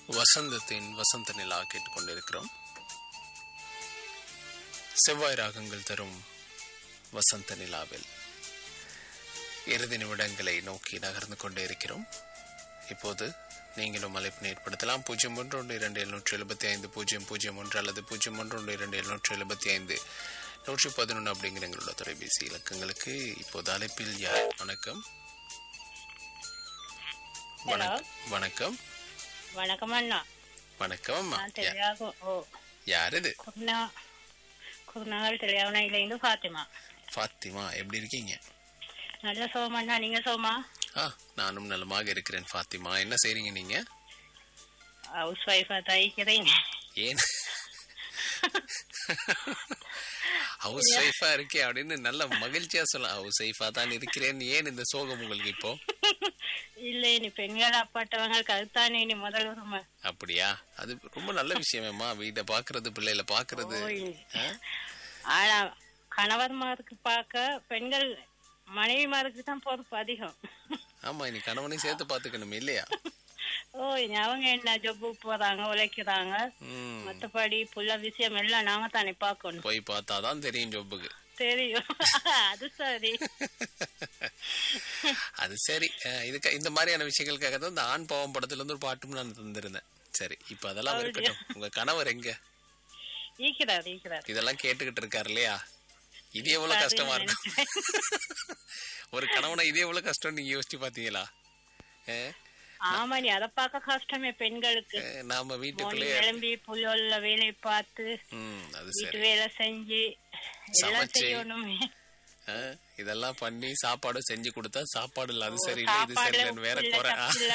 வசந்தத்தின் வசந்த நிலா கேட்டுக்கொண்டிருக்கிறோம் செவ்வாய் ராகங்கள் தரும் வசந்த நிலாவில் இறுதி நிமிடங்களை நோக்கி நகர்ந்து கொண்டே இருக்கிறோம் இப்போது நீங்களும் அழைப்பினை ஏற்படுத்தலாம் பூஜ்ஜியம் ஒன்று ஒன்று இரண்டு எழுநூற்றி எழுபத்தி ஐந்து பூஜ்ஜியம் பூஜ்ஜியம் ஒன்று அல்லது பூஜ்ஜியம் ஒன்று ஒன்று இரண்டு எழுநூற்றி எழுபத்தி ஐந்து நூற்றி பதினொன்று அப்படிங்கிற எங்களோட தொலைபேசி இலக்கங்களுக்கு இப்போது அழைப்பில் யார் வணக்கம் வணக்கம் வணக்கம் வணக்கம் அண்ணா வணக்கம் அம்மா நான் தெரியாகும் ஓ யார் இது குருநா குருநாள் தெரியாவணையிலேருந்து ஃபாத்திமா ஃபாத்திமா எப்படி இருக்கீங்க நல்ல சோமண்ணா நீங்க சோமா ஆ நானும் நலமாக இருக்கிறேன் ஃபாத்திமா என்ன செய்றீங்க நீங்க ஹவுஸ் ஒய்ஃபா தைக்கிறீங்க ஏன் ஹவுஸ் ஒய்ஃபா இருக்கே அப்படின்னு நல்ல மகிழ்ச்சியா சொல்லலாம் ஹவுஸ் ஒய்ஃபா தான் இருக்கிறேன் ஏன் இந்த சோகம் உங்களுக்கு இப்போ இல்லை நீ பெண்கள் அப்பாட்டவங்களுக்கு அதுதானே நீ முதல் உரிமை அப்படியா அது ரொம்ப நல்ல விஷயமேம்மா வீட்டை பாக்குறது பிள்ளைகளை பாக்குறது ஓய். ஆ? ஆனா கணவர்மாருக்கு பார்க்க பெண்கள் மனைவிமாருக்கு தான் பொறுப்பு அதிகம் ஆமா இனி கணவனையும் சேர்த்து பாத்துக்கணும் இல்லையா ஓ அவங்க என்ன ஜொப்பு போறாங்க உழைக்கிறாங்க ம் மத்தபடி புள்ள விஷயம் எல்லாம் நாங்க தானே பார்க்கணும் போய் பார்த்தாதான் தெரியும் ஜொப்புக்கு தெரியும் அது சரி அது சரி அஹ் இதுக்கு இந்த மாதிரியான விஷயங்களுக்காக தான் இந்த ஆண் பாவம் படத்துல இருந்து ஒரு பாட்டும் நான் தந்திருந்தேன் சரி இப்ப அதெல்லாம் இருக்கட்டும் உங்க கணவர் எங்க ஈக்கிறார் ஈக்கிறார் இதெல்லாம் கேட்டுக்கிட்டு இருக்காரு இல்லையா இது எவ்வளவு கஷ்டமா இருக்கும் ஒரு கணவனை இது எவ்வளவு கஷ்டம் நீங்க யோசிச்சு பாத்தீங்களா அஹ் ஆமா நீ அதை பார்க்க கஷ்டமே பெண்களுக்கு அஹ் நாம மோனி வீட்டுக்குள்ளேயே கிளம்பி புல்லுள்ள வேலையை பார்த்து ம் அது வீட்டு சரி வேலை செஞ்சு எல்லாம் சமைச்சு. செய்யணுமே அஹ் இதெல்லாம் பண்ணி சாப்பாடு செஞ்சு கொடுத்தா சாப்பாடு இல்ல அது சரியில்லை இது சாப்பாடுல சரியில்லைன்னு வேற உப்பு இல்ல, குறை சப்பு இல்ல,